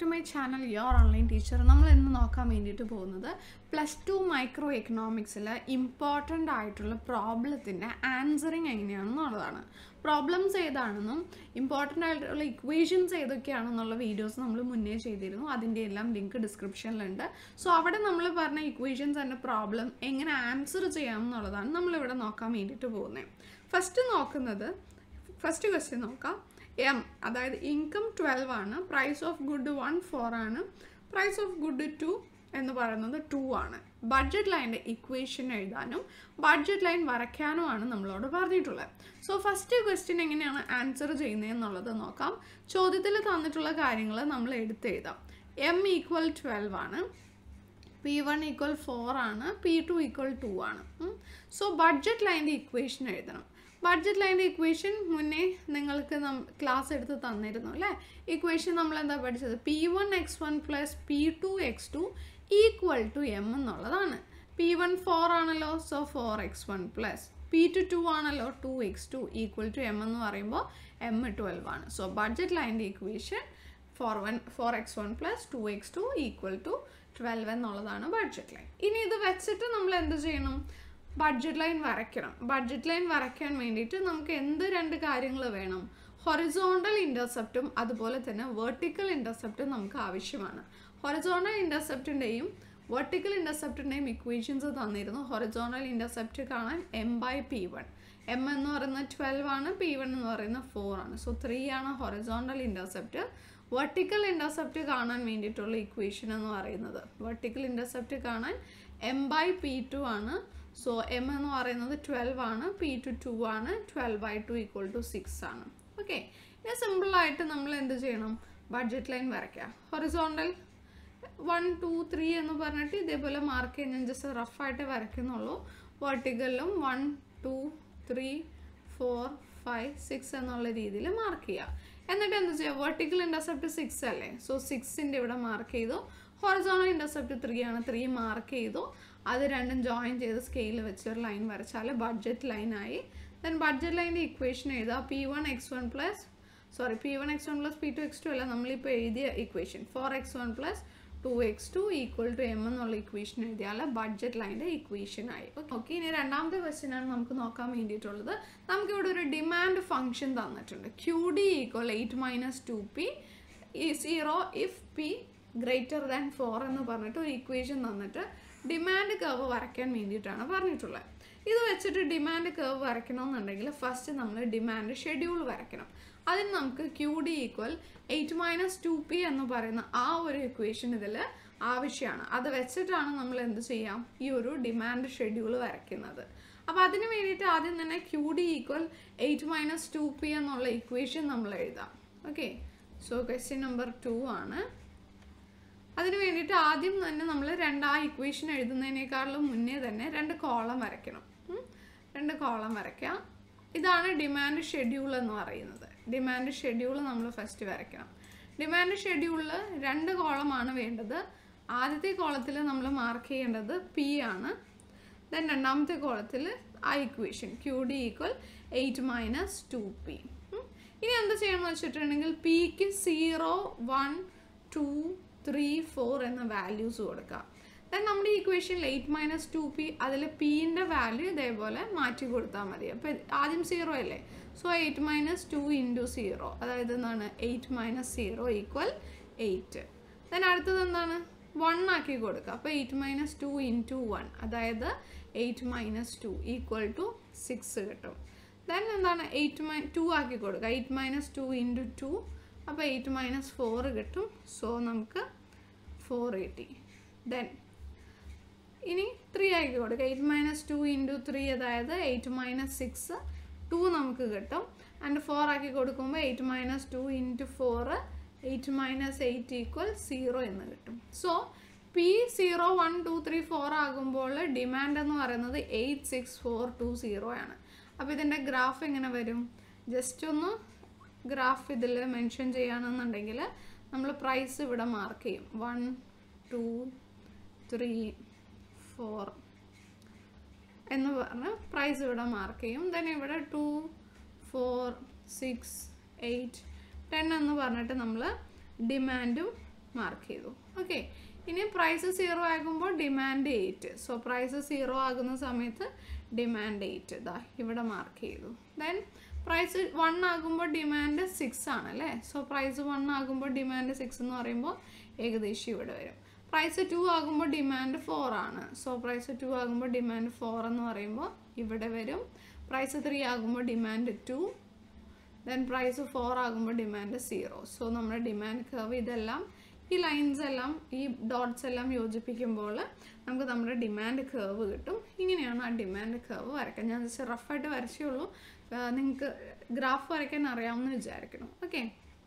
to my channel your online teacher നമ്മൾ ഇന്ന് നോക്കാൻ വേണ്ടിയിട്ട് പോകുന്നത് പ്ലസ് ടു മൈക്രോ എക്കണോമിക്സിൽ ഇമ്പോർട്ടൻ്റ് ആയിട്ടുള്ള പ്രോബ്ലത്തിൻ്റെ ആൻസറിങ് എങ്ങനെയാണെന്നുള്ളതാണ് പ്രോബ്ലംസ് ഏതാണെന്നും ഇമ്പോർട്ടൻ്റ് ആയിട്ടുള്ള ഇക്വേഷൻസ് ഏതൊക്കെയാണെന്നുള്ള വീഡിയോസ് നമ്മൾ മുന്നേ ചെയ്തിരുന്നു അതിൻ്റെ എല്ലാം ലിങ്ക് ഡിസ്ക്രിപ്ഷനിലുണ്ട് സോ അവിടെ നമ്മൾ പറഞ്ഞ ഇക്വേഷൻസ് ആൻഡ് പ്രോബ്ലം എങ്ങനെ ആൻസർ ചെയ്യാമെന്നുള്ളതാണ് നമ്മളിവിടെ നോക്കാൻ വേണ്ടിയിട്ട് പോകുന്നത് ഫസ്റ്റ് നോക്കുന്നത് ഫസ്റ്റ് ക്വസ്റ്റ്യൻ നോക്കാം എം അതായത് ഇൻകം ട്വൽവ് ആണ് price of good one four ആണ് പ്രൈസ് ഓഫ് ഗുഡ് ടു എന്ന് പറയുന്നത് ടു ആണ് ബഡ്ജറ്റ് ലൈൻ്റെ ഇക്വേഷൻ എഴുതാനും ബഡ്ജറ്റ് ലൈൻ വരയ്ക്കാനുമാണ് നമ്മളോട് പറഞ്ഞിട്ടുള്ളത് സോ ഫസ്റ്റ് ക്വസ്റ്റ്യൻ എങ്ങനെയാണ് ആൻസർ ചെയ്യുന്നത് എന്നുള്ളത് നോക്കാം ചോദ്യത്തിൽ തന്നിട്ടുള്ള കാര്യങ്ങൾ നമ്മൾ എടുത്തെഴുതാം എം ഈക്വൽ ട്വൽവ് ആണ് പി വൺ ഈക്വൽ ഫോർ ആണ് പി ടു ഈക്വൽ ടു ആണ് സോ ബഡ്ജറ്റ് ലൈൻ്റെ ഇക്വേഷൻ എഴുതണം ബഡ്ജറ്റ് ലൈൻ്റെ ഇക്വേഷൻ മുന്നേ നിങ്ങൾക്ക് ക്ലാസ് എടുത്ത് തന്നിരുന്നു അല്ലേ ഇക്വേഷൻ നമ്മൾ എന്താ പഠിച്ചത് P one X one plus P two X two equal to M എന്നുള്ളതാണ് പി വൺ ഫോർ ആണല്ലോ so four X one plus P two two ആണല്ലോ two X two equal to M എന്ന് പറയുമ്പോൾ എം ട്വൽവ് ആണ് so budget ലൈൻ്റെ equation four one four X one plus two X two equal to twelve എന്നുള്ളതാണ് budget line ഇനി ഇത് വെച്ചിട്ട് നമ്മൾ എന്ത് ചെയ്യണം ബഡ്ജറ്റ് ലൈൻ വരയ്ക്കണം ബഡ്ജറ്റ് ലൈൻ വരയ്ക്കാൻ വേണ്ടിയിട്ട് നമുക്ക് എന്ത് രണ്ട് കാര്യങ്ങൾ വേണം ഹൊറിസോണ്ടൽ ഇൻ്റർസെപ്റ്റും അതുപോലെ തന്നെ വെർട്ടിക്കൽ ഇൻ്റർസെപ്റ്റും നമുക്ക് ആവശ്യമാണ് ഹൊറിസോണ്ടൽ ഇൻ്റർസെപ്റ്റിൻ്റെയും വെർട്ടിക്കൽ ഇൻ്റർസെപ്റ്റിൻ്റെയും ഇക്വേഷൻസ് തന്നിരുന്നു ഹൊറിസോണ്ടൽ ഇൻ്റർസെപ്റ്റ് കാണാൻ M by P one M എന്ന് പറയുന്നത് ട്വൽവ് ആണ് പി വൺ എന്ന് പറയുന്നത് ഫോർ ആണ് സോ ത്രീ ആണ് ഹൊറിസോണ്ടൽ ഇൻ്റർസെപ്റ്റ് വെർട്ടിക്കൽ ഇൻ്റർസെപ്റ്റ് കാണാൻ വേണ്ടിയിട്ടുള്ള ഇക്വേഷൻ എന്ന് പറയുന്നത് വെർട്ടിക്കൽ ഇൻ്റർസെപ്റ്റ് കാണാൻ എം ബൈ പി ടു ആണ് സോ എം എന്ന് പറയുന്നത് ട്വൽവ് ആണ് പി ടു ടു ആണ് twelve by two equal to six ആണ് ഓക്കെ ഇനി സിമ്പിളായിട്ട് നമ്മൾ എന്ത് ചെയ്യണം ബഡ്ജറ്റ് ലൈൻ വരയ്ക്കുക ഹൊറിസോണ്ടൽ വൺ ടു ത്രീ എന്ന് പറഞ്ഞിട്ട് ഇതേപോലെ മാർക്ക് ചെയ്യാൻ ഞാൻ ജസ്റ്റ് റഫായിട്ട് വരയ്ക്കുന്നുള്ളൂ വെർട്ടിക്കലിലും one two three four five six എന്നുള്ള രീതിയിൽ മാർക്ക് ചെയ്യുക എന്നിട്ട് എന്ത് ചെയ്യുക വെർട്ടിക്കൽ ഇൻ്റർസെപ്റ്റ് സിക്സ് അല്ലേ സോ സിക്സിൻ്റെ ഇവിടെ മാർക്ക് ചെയ്തു ഹൊറിസോണൽ ഇൻ്റർസെപ്റ്റ് ത്രീ ആണ് ത്രീ മാർക്ക് ചെയ്തു അത് രണ്ടും ജോയിൻ ചെയ്ത് സ്കെയിൽ വെച്ച് ഒരു ലൈൻ വരച്ചാൽ ബഡ്ജറ്റ് ലൈനായി ദെൻ ബഡ്ജറ്റ് ലൈൻ്റെ ഇക്വേഷൻ എഴുതുക P one X one plus sorry P one X one plus P two X two അല്ല നമ്മളിപ്പോൾ എഴുതിയ equation four X one plus two X two equal to M എന്നുള്ള equation എഴുതിയാൽ budget ലൈൻ്റെ equation ആയി okay ഇനി രണ്ടാമത്തെ ക്വസ്റ്റ്യൻ ആണ് നമുക്ക് നോക്കാൻ വേണ്ടിയിട്ടുള്ളത് നമുക്കിവിടെ ഒരു ഡിമാൻഡ് ഫംഗ്ഷൻ തന്നിട്ടുണ്ട് Q D equal eight minus two P zero if P greater than four എന്ന് പറഞ്ഞിട്ട് ഒരു ഇക്വേഷൻ തന്നിട്ട് ഡിമാൻഡ് കർവ് വരയ്ക്കാൻ വേണ്ടിയിട്ടാണ് പറഞ്ഞിട്ടുള്ളത് ഇത് വെച്ചിട്ട് ഡിമാൻഡ് കർവ് വരയ്ക്കണമെന്നുണ്ടെങ്കിൽ ഫസ്റ്റ് നമ്മൾ ഡിമാൻഡ് ഷെഡ്യൂൾ വരയ്ക്കണം അതിന് നമുക്ക് Q D equal eight minus two P എന്ന് പറയുന്ന ആ ഒരു ഇക്വേഷൻ ഇതിൽ ആവശ്യമാണ് അത് വെച്ചിട്ടാണ് നമ്മൾ എന്ത് ചെയ്യാം ഈ ഒരു ഡിമാൻഡ് ഷെഡ്യൂൾ വരയ്ക്കുന്നത് അപ്പോൾ അതിന് വേണ്ടിയിട്ട് ആദ്യം തന്നെ Q D equal eight minus two P എന്നുള്ള ഇക്വേഷൻ നമ്മൾ എഴുതാം okay so question number two ആണ് അതിന് വേണ്ടിയിട്ട് ആദ്യം തന്നെ നമ്മൾ രണ്ട് ആ ഇക്വേഷൻ എഴുതുന്നതിനേക്കാളും മുന്നേ തന്നെ രണ്ട് കോളം വരയ്ക്കണം രണ്ട് കോളം വരയ്ക്കാം ഇതാണ് ഡിമാൻഡ് ഷെഡ്യൂൾ എന്ന് പറയുന്നത് ഡിമാൻഡ് ഷെഡ്യൂൾ നമ്മൾ ഫസ്റ്റ് വരയ്ക്കണം ഡിമാൻഡ് ഷെഡ്യൂളിൽ രണ്ട് കോളമാണ് വേണ്ടത് ആദ്യത്തെ കോളത്തിൽ നമ്മൾ മാർക്ക് ചെയ്യേണ്ടത് പി ആണ് ദെൻ രണ്ടാമത്തെ കോളത്തിൽ ആ equation Q D equal eight minus two P ഇനി എന്ത് ചെയ്യണമെന്ന് വെച്ചിട്ടുണ്ടെങ്കിൽ പിക്ക് zero one two three four എന്ന വാല്യൂസ് കൊടുക്കാം ദെൻ നമ്മുടെ ഈ ഇക്വേഷനിൽ എയ്റ്റ് മൈനസ് ടു പി അതിൽ പീൻ്റെ വാല്യൂ ഇതേപോലെ മാറ്റി കൊടുത്താൽ മതി അപ്പോൾ ആദ്യം സീറോ അല്ലേ so eight minus two into zero അതായത് എന്താണ് eight minus zero equal eight then അടുത്തത് എന്താണ് വൺ ആക്കി കൊടുക്കുക അപ്പോൾ eight minus two into one അതായത് eight minus two equal to six കിട്ടും ദെൻ എന്താണ് എയ്റ്റ് മൈ ടു ആക്കി കൊടുക്കുക eight minus two into two അപ്പോൾ എയ്റ്റ് മൈനസ് ഫോർ കിട്ടും സോ നമുക്ക് ഫോർ എയ്റ്റി ദെൻ ഇനി ത്രീ ആക്കി കൊടുക്കുക eight minus two into three അതായത് എയ്റ്റ് മൈനസ് സിക്സ് ടു നമുക്ക് കിട്ടും ആൻഡ് ഫോർ ആക്കി കൊടുക്കുമ്പോൾ eight minus two into four eight minus eight equal zero എന്ന് കിട്ടും so P zero one two three four ആകുമ്പോൾ ഡിമാൻഡ് എന്ന് പറയുന്നത് eight six four two zero ആണ് അപ്പോൾ ഇതിൻ്റെ ഗ്രാഫ് എങ്ങനെ വരും ജസ്റ്റ് ഒന്ന് ഗ്രാഫ് ഇതിൽ മെൻഷൻ ചെയ്യുകയാണെന്നുണ്ടെങ്കിൽ നമ്മൾ പ്രൈസ് ഇവിടെ മാർക്ക് ചെയ്യും വൺ ടു ത്രീ ഫോർ എന്ന് പറഞ്ഞ് പ്രൈസ് ഇവിടെ മാർക്ക് ചെയ്യും ദെൻ ഇവിടെ two four six eight ten എന്ന് പറഞ്ഞിട്ട് നമ്മൾ ഡിമാൻഡും മാർക്ക് ചെയ്തു ഓക്കെ ഇനി പ്രൈസ് സീറോ ആകുമ്പോൾ demand eight so price zero ആകുന്ന സമയത്ത് ഡിമാൻഡ് എയ്റ്റ് ഇതാ ഇവിടെ മാർക്ക് ചെയ്തു ദെൻ പ്രൈസ് വൺ ആകുമ്പോൾ ഡിമാൻഡ് സിക്സ് ആണ് അല്ലേ സോ പ്രൈസ് വൺ ആകുമ്പോൾ ഡിമാൻഡ് സിക്സ് എന്ന് പറയുമ്പോൾ ഏകദേശം ഇവിടെ വരും പ്രൈസ് ടു ആകുമ്പോൾ ഡിമാൻഡ് ഫോർ ആണ് സോ പ്രൈസ് ടു ആകുമ്പോൾ ഡിമാൻഡ് ഫോർ എന്ന് പറയുമ്പോൾ ഇവിടെ വരും പ്രൈസ് ത്രീ ആകുമ്പോൾ demand two then price four ആകുമ്പോൾ ഡിമാൻഡ് സീറോ സോ നമ്മുടെ ഡിമാൻഡ് കർവ് ഇതെല്ലാം ഈ ലൈൻസ് എല്ലാം ഈ ഡോട്ട്സ് എല്ലാം യോജിപ്പിക്കുമ്പോൾ നമുക്ക് നമ്മുടെ ഡിമാൻഡ് കർവ് കിട്ടും ഇങ്ങനെയാണ് ആ ഡിമാൻഡ് കർവ് വരയ്ക്കുക ഞാൻ ജസ്റ്റ് റഫായിട്ട് വരച്ചേ ഉള്ളൂ നിങ്ങൾക്ക് ഗ്രാഫ് വരയ്ക്കാൻ അറിയാമെന്ന് വിചാരിക്കണം ഓക്കെ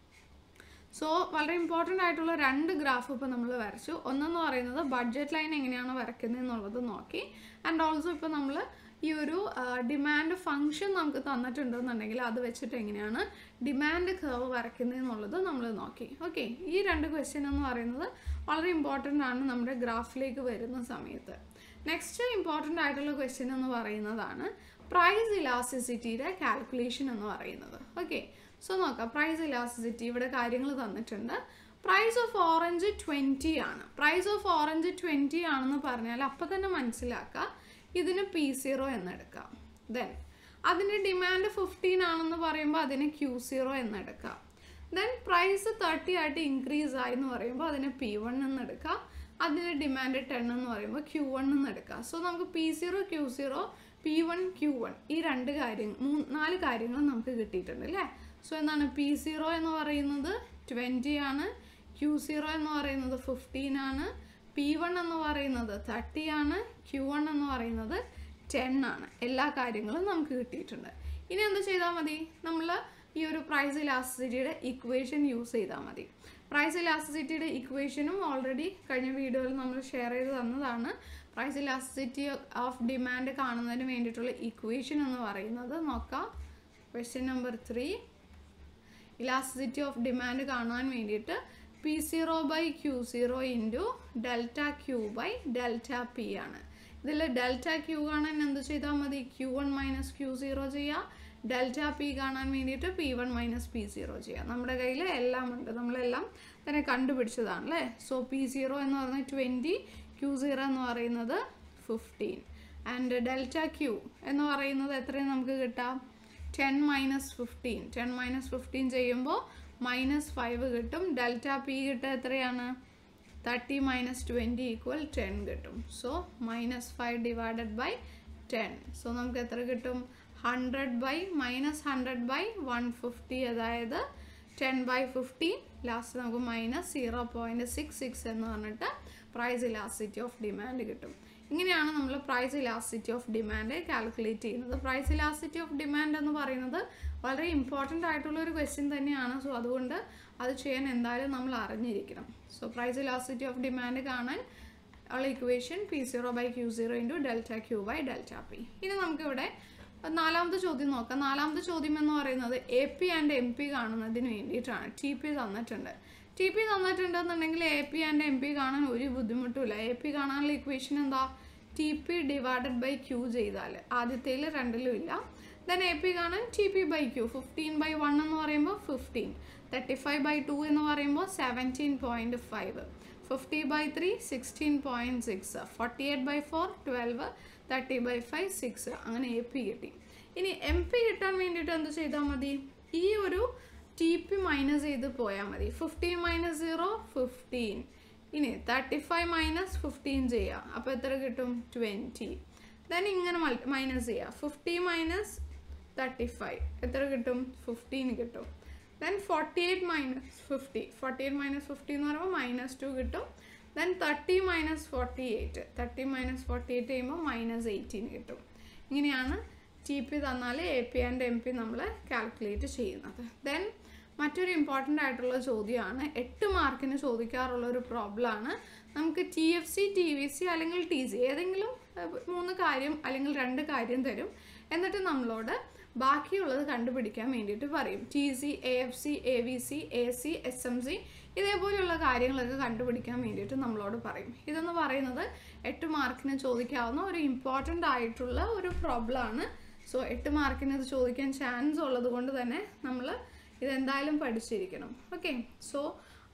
സോ വളരെ ഇമ്പോർട്ടൻ്റ് ആയിട്ടുള്ള രണ്ട് ഗ്രാഫ് ഇപ്പോൾ നമ്മൾ വരച്ചു ഒന്നെന്ന് പറയുന്നത് ബഡ്ജറ്റ് ലൈൻ എങ്ങനെയാണ് വരയ്ക്കുന്നത് എന്നുള്ളത് നോക്കി ആൻഡ് ഓൾസോ ഇപ്പോൾ നമ്മൾ ഈ ഒരു ഡിമാൻഡ് ഫങ്ഷൻ നമുക്ക് തന്നിട്ടുണ്ടെന്നുണ്ടെങ്കിൽ അത് വെച്ചിട്ട് എങ്ങനെയാണ് ഡിമാൻഡ് കർവ് വരയ്ക്കുന്നത് എന്നുള്ളത് നമ്മൾ നോക്കി ഓക്കെ ഈ രണ്ട് ക്വസ്റ്റ്യൻ എന്ന് പറയുന്നത് വളരെ ഇമ്പോർട്ടൻ്റ് ആണ് നമ്മുടെ ഗ്രാഫിലേക്ക് വരുന്ന സമയത്ത് നെക്സ്റ്റ് ഇമ്പോർട്ടൻ്റ് ആയിട്ടുള്ള ക്വസ്റ്റ്യൻ എന്ന് പറയുന്നതാണ് പ്രൈസ് ഇലാസ്റ്റിസിറ്റിയുടെ കാൽക്കുലേഷൻ എന്ന് പറയുന്നത് ഓക്കെ സോ നോക്കാം പ്രൈസ് ഇലാസ്റ്റിസിറ്റി ഇവിടെ കാര്യങ്ങൾ തന്നിട്ടുണ്ട് പ്രൈസ് ഓഫ് ഓറഞ്ച് ട്വൻറ്റി ആണ് പ്രൈസ് ഓഫ് ഓറഞ്ച് ട്വൻറ്റി ആണെന്ന് പറഞ്ഞാൽ അപ്പം തന്നെ മനസ്സിലാക്കുക ഇതിന് പി സീറോ എന്നെടുക്കാം ദെൻ അതിൻ്റെ ഡിമാൻഡ് ഫിഫ്റ്റീൻ ആണെന്ന് പറയുമ്പോൾ അതിന് ക്യൂ സീറോ എന്നെടുക്കാം ദെൻ പ്രൈസ് തേർട്ടി ആയിട്ട് ഇൻക്രീസ് ആയി എന്ന് പറയുമ്പോൾ അതിന് പി വൺ എന്നെടുക്കാം അതിൻ്റെ ഡിമാൻഡ് ടെൻ എന്ന് പറയുമ്പോൾ ക്യൂ വൺ എന്ന് എടുക്കാം സോ നമുക്ക് P zero Q zero P one Q one ഈ രണ്ട് കാര്യങ്ങൾ മൂന്ന് നാല് കാര്യങ്ങൾ നമുക്ക് കിട്ടിയിട്ടുണ്ട് അല്ലേ സോ എന്താണ് പി സീറോ എന്ന് പറയുന്നത് ട്വൻറ്റി ആണ് ക്യൂ സീറോ എന്ന് പറയുന്നത് ഫിഫ്റ്റീൻ ആണ് പി വൺ എന്ന് പറയുന്നത് തേർട്ടി ആണ് ക്യൂ വൺ എന്ന് പറയുന്നത് ടെൻ ആണ് എല്ലാ കാര്യങ്ങളും നമുക്ക് കിട്ടിയിട്ടുണ്ട് ഇനി എന്ത് ചെയ്താൽ മതി നമ്മൾ ഈ ഒരു പ്രൈസ് ഇലാസ്റ്റിസിറ്റിയുടെ ഇക്വേഷൻ യൂസ് ചെയ്താൽ മതി പ്രൈസ് ഇലാസ്റ്റിസിറ്റിയുടെ ഇക്വേഷനും ഓൾറെഡി കഴിഞ്ഞ വീഡിയോയിൽ നമ്മൾ ഷെയർ ചെയ്ത് തന്നതാണ് പ്രൈസ് ഇലാസ്റ്റിസിറ്റി ഓഫ് ഡിമാൻഡ് കാണുന്നതിന് വേണ്ടിയിട്ടുള്ള ഇക്വേഷൻ എന്ന് പറയുന്നത് നോക്കാം question number three elasticity of demand കാണാൻ വേണ്ടിയിട്ട് P zero by Q zero into delta Q by delta P ആണ് ഇതിൽ ഡെൽറ്റ ക്യൂ കാണാൻ എന്ത് ചെയ്താൽ മതി Q one minus Q zero ചെയ്യുക ഡെൽറ്റ പി കാണാൻ വേണ്ടിയിട്ട് P one minus P zero ചെയ്യുക നമ്മുടെ കയ്യിൽ എല്ലാം ഉണ്ട് നമ്മളെല്ലാം തന്നെ കണ്ടുപിടിച്ചതാണ് അല്ലേ സോ പി സീറോ എന്ന് പറയുന്നത് ട്വൻറ്റി ക്യൂ സീറോ എന്ന് പറയുന്നത് ഫിഫ്റ്റീൻ ആൻഡ് ഡെൽറ്റ ക്യൂ എന്ന് പറയുന്നത് എത്രയും നമുക്ക് കിട്ടാം ten minus fifteen ten minus fifteen ചെയ്യുമ്പോൾ മൈനസ് ഫൈവ് കിട്ടും ഡെൽറ്റ പി കിട്ടുക എത്രയാണ് thirty minus twenty equal ten കിട്ടും so minus five divided by ten so നമുക്ക് എത്ര കിട്ടും hundred by minus hundred by one fifty അതായത് ടെൻ ബൈ ഫിഫ്റ്റീൻ ലാസ്റ്റ് നമുക്ക് minus zero point six six എന്ന് പറഞ്ഞിട്ട് പ്രൈസ് ഇലാസ്റ്റിറ്റി ഓഫ് ഡിമാൻഡ് കിട്ടും ഇങ്ങനെയാണ് നമ്മൾ price elasticity of demand calculate ചെയ്യുന്നത് പ്രൈസ് ഇലാസ്റ്റിറ്റി ഓഫ് ഡിമാൻഡ് എന്ന് പറയുന്നത് വളരെ ഇമ്പോർട്ടൻ്റ് ആയിട്ടുള്ള ഒരു ക്വസ്റ്റ്യൻ തന്നെയാണ് സോ അതുകൊണ്ട് അത് ചെയ്യാൻ എന്തായാലും നമ്മൾ അറിഞ്ഞിരിക്കണം so price elasticity of demand കാണാൻ ഉള്ള equation P zero by Q zero into delta Q by delta P ഇനി നമുക്കിവിടെ നാലാമത്തെ ചോദ്യം നോക്കാം നാലാമത്തെ ചോദ്യം എന്ന് പറയുന്നത് A P and M P കാണുന്നതിന് വേണ്ടിയിട്ടാണ് ടി പി തന്നിട്ടുണ്ട് ടി പി തന്നിട്ടുണ്ടെന്നുണ്ടെങ്കിൽ A P and M P കാണാൻ ഒരു ബുദ്ധിമുട്ടുമില്ല എ പി കാണാനുള്ള ഇക്വേഷൻ എന്താ T P divided by Q ചെയ്താൽ ആദ്യത്തേൽ രണ്ടിലും ഇല്ല ദെൻ എ പി കാണാൻ T P by Q fifteen by one എന്ന് പറയുമ്പോൾ fifteen thirty five by two എന്ന് പറയുമ്പോൾ seventeen point five fifty by three sixteen point six forty eight by four twelve thirty by five six അങ്ങനെ A P കിട്ടി ഇനി M P കിട്ടാൻ വേണ്ടിയിട്ട് എന്ത് ചെയ്താൽ മതി ഈ ഒരു ടി പി മൈനസ് ചെയ്ത് പോയാൽ മതി ഫിഫ്റ്റീൻ മൈനസ് സീറോ ഫിഫ്റ്റീൻ ഇനി തേർട്ടി ഫൈവ് മൈനസ് ഫിഫ്റ്റീൻ ചെയ്യുക അപ്പോൾ എത്ര കിട്ടും ട്വൻറ്റി ദെൻ ഇങ്ങനെ മൈനസ് ചെയ്യുക ഫിഫ്റ്റി മൈനസ് തേർട്ടി ഫൈവ് എത്ര കിട്ടും ഫിഫ്റ്റീൻ കിട്ടും then forty eight minus fifty forty eight minus fifty എന്ന് പറയുമ്പോൾ മൈനസ് ടു കിട്ടും then thirty minus forty eight thirty minus forty eight ചെയ്യുമ്പോൾ മൈനസ് എയ്റ്റീൻ കിട്ടും ഇങ്ങനെയാണ് ടി പി തന്നാൽ A P and M P നമ്മൾ കാൽക്കുലേറ്റ് ചെയ്യുന്നത് ദെൻ മറ്റൊരു ഇമ്പോർട്ടൻ്റ് ആയിട്ടുള്ള ചോദ്യമാണ് എട്ട് മാർക്കിന് ചോദിക്കാറുള്ള ഒരു പ്രോബ്ലമാണ് നമുക്ക് T F C T V C അല്ലെങ്കിൽ ടി സി ഏതെങ്കിലും ഏഹ്, മൂന്ന് കാര്യം അല്ലെങ്കിൽ രണ്ട് കാര്യം തരും എന്നിട്ട് നമ്മളോട് ബാക്കിയുള്ളത് കണ്ടുപിടിക്കാൻ വേണ്ടിയിട്ട് പറയും T C A F C A V C A C S M C ഇതേപോലെയുള്ള കാര്യങ്ങളൊക്കെ കണ്ടുപിടിക്കാൻ വേണ്ടിയിട്ട് നമ്മളോട് പറയും ഇതെന്ന് പറയുന്നത് എട്ട് മാർക്കിന് ചോദിക്കാവുന്ന ഒരു ഇമ്പോർട്ടൻ്റ് ആയിട്ടുള്ള ഒരു പ്രോബ്ലമാണ് സോ എട്ട് മാർക്കിന് ഇത് ചോദിക്കാൻ ചാൻസ് ഉള്ളത് കൊണ്ട് തന്നെ നമ്മൾ ഇതെന്തായാലും പഠിച്ചിരിക്കണം ഓക്കെ സോ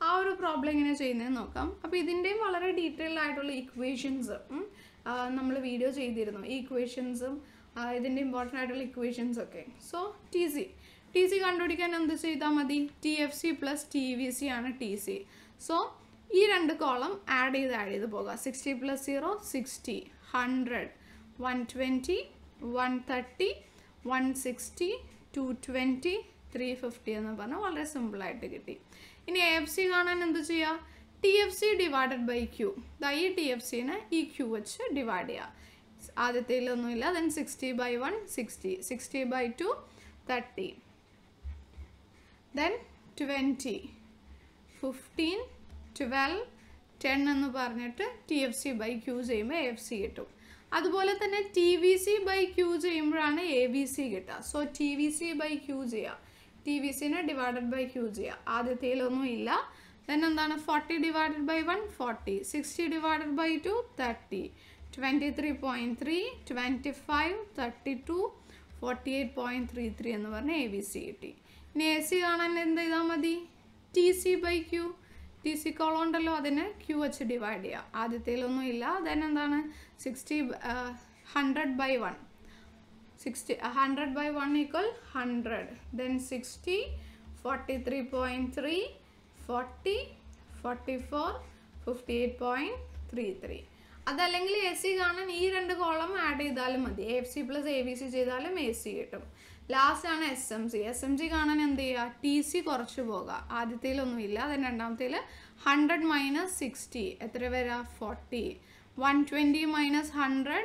ആ ഒരു പ്രോബ്ലം എങ്ങനെ ചെയ്യുന്നതെന്ന് നോക്കാം അപ്പോൾ ഇതിൻ്റെയും വളരെ ഡീറ്റെയിൽഡ് ആയിട്ടുള്ള ഇക്വേഷൻസ് നമ്മൾ വീഡിയോ ചെയ്തിരുന്നു ഈ ഇക്വേഷൻസും ഇതിൻ്റെ ഇമ്പോർട്ടൻ്റ് ആയിട്ടുള്ള ഇക്വേഷൻസ് ഒക്കെ so T C T C കണ്ടുപിടിക്കാൻ എന്ത് ചെയ്താൽ മതി T F C plus T V C ആണ് ടി സി സോ ഈ രണ്ട് കോളം ആഡ് ചെയ്ത് ആഡ് ചെയ്ത് പോകാം sixty plus zero sixty hundred one twenty one thirty one sixty two twenty three fifty എന്ന് പറഞ്ഞാൽ വളരെ സിമ്പിളായിട്ട് കിട്ടി ഇനി എ എഫ് സി കാണാൻ എന്ത് ചെയ്യുക T F C divided by Q ദാ ഈ ടി എഫ് സിനെ ഈ ക്യൂ വെച്ച് ഡിവൈഡ് ചെയ്യുക ആദ്യത്തേലൊന്നുമില്ല then sixty by one sixty sixty by two thirty then twenty fifteen twelve ten എന്ന് പറഞ്ഞിട്ട് T F C by Q ചെയ്യുമ്പോൾ എ എഫ് സി കിട്ടും അതുപോലെ തന്നെ T V C by Q ചെയ്യുമ്പോഴാണ് എ വി സി കിട്ടുക so T V C by Q ചെയ്യുക T V സിനെ ഡിവൈഡഡ് ബൈ ക്യൂ ചെയ്യുക ആദ്യത്തേലൊന്നും ഇല്ല ദെൻ എന്താണ് forty divided by one forty sixty divided by two thirty twenty three point three twenty five thirty two forty eight point three three എന്ന് പറഞ്ഞ് A V C കിട്ടി ഇനി A C കാണാൻ എന്ത് ചെയ്താൽ മതി T C by Q T C column ഉണ്ടല്ലോ അതിനെ ക്യൂ വെച്ച് ഡിവൈഡ് ചെയ്യുക ആദ്യത്തേലൊന്നും ഇല്ല ദെൻ എന്താണ് sixty hundred by one sixty hundred by one equal hundred then sixty forty three point three forty forty four fifty eight point three three അതല്ലെങ്കിൽ A C കാണാൻ ഈ രണ്ട് കോളം ആഡ് ചെയ്താലും മതി A F C plus A B C ചെയ്താലും A C കിട്ടും last ആണ് S M C S M C കാണാൻ എന്ത് ചെയ്യുക ടി സി കുറച്ച് പോകുക ആദ്യത്തേലൊന്നുമില്ല അതിന് രണ്ടാമത്തേൽ ഹൺഡ്രഡ് മൈനസ് സിക്സ്റ്റി എത്ര വരാ forty one twenty minus hundred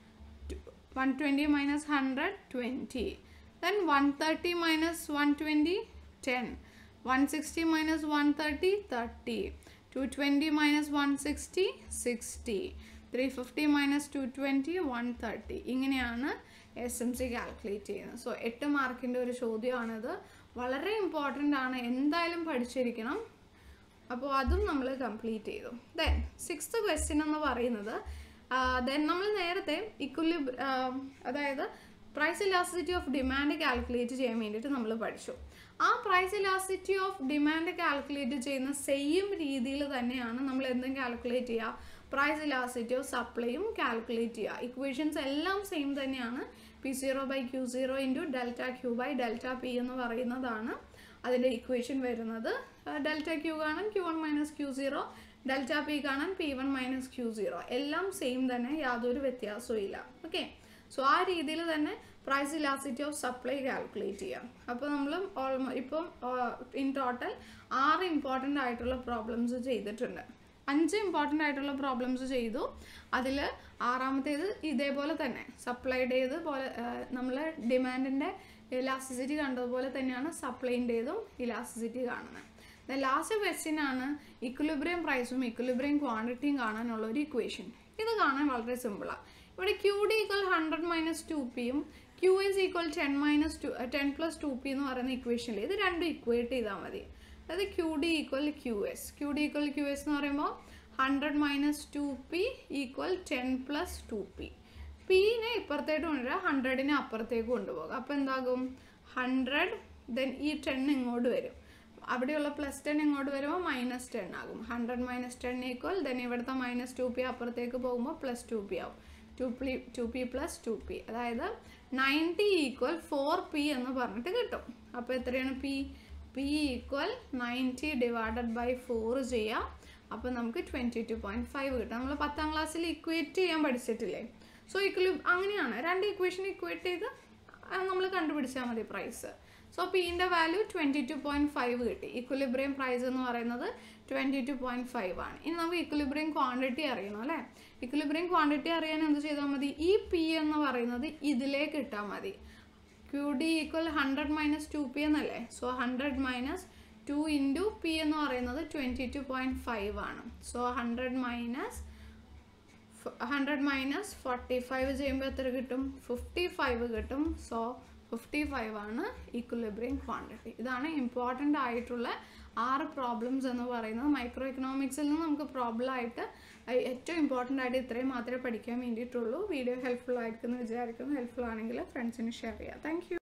one twenty minus hundred twenty then one thirty minus one twenty ten one sixty minus one thirty thirty two twenty minus one sixty sixty three fifty minus two twenty one thirty ഇങ്ങനെയാണ് S M C calculate ചെയ്യുന്നത് so എട്ട് മാർക്കിൻ്റെ ഒരു ചോദ്യമാണിത് വളരെ important ആണ് എന്തായാലും പഠിച്ചിരിക്കണം അപ്പോൾ അതും നമ്മൾ കംപ്ലീറ്റ് ചെയ്തു ദെൻ സിക്സ്ത് ക്വസ്റ്റ്യൻ എന്ന് പറയുന്നത് ദെൻ നമ്മൾ നേരത്തെ ഇക്വലി അതായത് price elasticity of demand calculate ചെയ്യാൻ വേണ്ടിയിട്ട് നമ്മൾ പഠിച്ചു ആ price elasticity of demand calculate ചെയ്യുന്ന സെയിം രീതിയിൽ തന്നെയാണ് നമ്മൾ എന്തും കാൽക്കുലേറ്റ് ചെയ്യുക പ്രൈസ് ഇലാസിറ്റി ഓഫ് സപ്ലൈയും കാൽക്കുലേറ്റ് ചെയ്യുക ഇക്വേഷൻസ് എല്ലാം സെയിം തന്നെയാണ് P zero by Q zero into delta Q by delta P എന്ന് പറയുന്നതാണ് അതിൻ്റെ ഇക്വേഷൻ വരുന്നത് ഡെൽറ്റ ക്യൂ കാണാൻ Q one minus Q zero delta P കാണാൻ P one minus Q zero എല്ലാം സെയിം തന്നെ യാതൊരു വ്യത്യാസവും ഇല്ല ഓക്കെ സോ ആ രീതിയിൽ തന്നെ price elasticity of supply calculate ചെയ്യാം അപ്പോൾ നമ്മൾ ഓൾമോ ഇപ്പം ഇൻ ടോട്ടൽ ആറ് ഇമ്പോർട്ടൻ്റ് ആയിട്ടുള്ള പ്രോബ്ലംസ് ചെയ്തിട്ടുണ്ട് അഞ്ച് ഇമ്പോർട്ടൻ്റ് ആയിട്ടുള്ള പ്രോബ്ലംസ് ചെയ്തു അതിൽ ആറാമത്തേത് ഇതേപോലെ തന്നെ സപ്ലൈയുടേത് പോലെ നമ്മൾ ഡിമാൻഡിൻ്റെ ഇലാസ്റ്റിസിറ്റി കണ്ടതുപോലെ തന്നെയാണ് സപ്ലൈൻ്റേതും ഇലാസ്റ്റിസിറ്റി കാണുന്നത് ദ ലാസ്റ്റ് ക്വസ്റ്റ്യൻ ആണ് ഇക്വലിബ്രിയം പ്രൈസും ഇക്വലിബ്രിയം ക്വാണ്ടിറ്റിയും കാണാനുള്ള ഒരു ഇക്വേഷൻ ഇത് കാണാൻ വളരെ സിമ്പിളാണ് ഇവിടെ Q D equal hundred minus two പിയും Q is equal ten minus two ten plus two P എന്ന് പറയുന്ന ഇക്വേഷനിൽ ഇത് രണ്ടും ഇക്വേറ്റ് ചെയ്താൽ മതി അതായത് Q D equal Q S Q D equal Q S എന്ന് പറയുമ്പോൾ hundred minus two P equal ten plus two P പീനെ ഇപ്പുറത്തേക്ക് കൊണ്ടുവരിക ഹൺഡ്രഡിനെ അപ്പുറത്തേക്ക് കൊണ്ടുപോകുക അപ്പോൾ എന്താകും ഹൺഡ്രഡ് ദെൻ ഈ ടെൻ ഇങ്ങോട്ട് വരും അവിടെയുള്ള പ്ലസ് ടെൻ ഇങ്ങോട്ട് വരുമ്പോൾ മൈനസ് ടെൻ ആകും hundred minus ten equal then ഇവിടുത്തെ മൈനസ് ടു പി അപ്പുറത്തേക്ക് പോകുമ്പോൾ പ്ലസ് ടു പി ആവും two P two P plus two P അതായത് നയൻറ്റി ഈക്വൽ ഫോർ പി എന്ന് പറഞ്ഞിട്ട് കിട്ടും അപ്പോൾ എത്രയാണ് P P equal ninety divided by four ചെയ്യാം അപ്പോൾ നമുക്ക് ട്വൻറ്റി ടു പോയിൻറ്റ് ഫൈവ് കിട്ടും നമ്മൾ പത്താം ക്ലാസ്സിൽ ഇക്വേറ്റ് ചെയ്യാൻ പഠിച്ചിട്ടില്ലേ സോ ഇക്വലി അങ്ങനെയാണ് രണ്ട് ഇക്വേഷൻ ഇക്വേറ്റ് ചെയ്ത് നമ്മൾ കണ്ടുപിടിച്ചാൽ മതി പ്രൈസ് സോ പിൻ്റെ value twenty two point five കിട്ടി ഇക്വലിബ്രിയം പ്രൈസ് എന്ന് പറയുന്നത് ട്വൻറ്റി ടു പോയിൻറ്റ് ഫൈവ് ആണ് ഇനി നമുക്ക് ഇക്വലിബ്രിയം ക്വാണ്ടിറ്റി അറിയണം അല്ലേ ഇക്വലിബ്രിയം ക്വാണ്ടിറ്റി അറിയാൻ എന്ത് ചെയ്താൽ മതി ഈ പി എന്ന് പറയുന്നത് ഇതിലേക്ക് ഇട്ടാൽ മതി Q D equal hundred minus two P എന്നല്ലേ so hundred minus two into P എന്ന് പറയുന്നത് ട്വൻറ്റി ടു പോയിൻറ്റ് ഫൈവ് ആണ് so hundred minus hundred minus forty five ചെയ്യുമ്പോൾ എത്ര കിട്ടും ഫിഫ്റ്റി ഫൈവ് കിട്ടും സോ ഫിഫ്റ്റി ഫൈവ് ആണ് ഈക്വലിബ്രിയം ക്വാണ്ടിറ്റി ഇതാണ് ഇമ്പോർട്ടൻ്റ് ആയിട്ടുള്ള ആറ് പ്രോബ്ലംസ് എന്ന് പറയുന്നത് മൈക്രോ എക്കണോമിക്സിൽ നിന്ന് നമുക്ക് പ്രോബ്ലം ആയിട്ട് ഏറ്റവും ഇമ്പോർട്ടൻ്റ് ആയിട്ട് ഇത്രയും മാത്രമേ പഠിക്കാൻ വേണ്ടിയിട്ടുള്ളൂ വീഡിയോ ഹെൽപ്ഫുൾ ആയിരിക്കുമെന്ന് വിചാരിക്കുന്നു ഹെൽപ്ഫുൾ ആണെങ്കിൽ ഫ്രണ്ട്സിന് ഷെയർ ചെയ്യാം താങ്ക്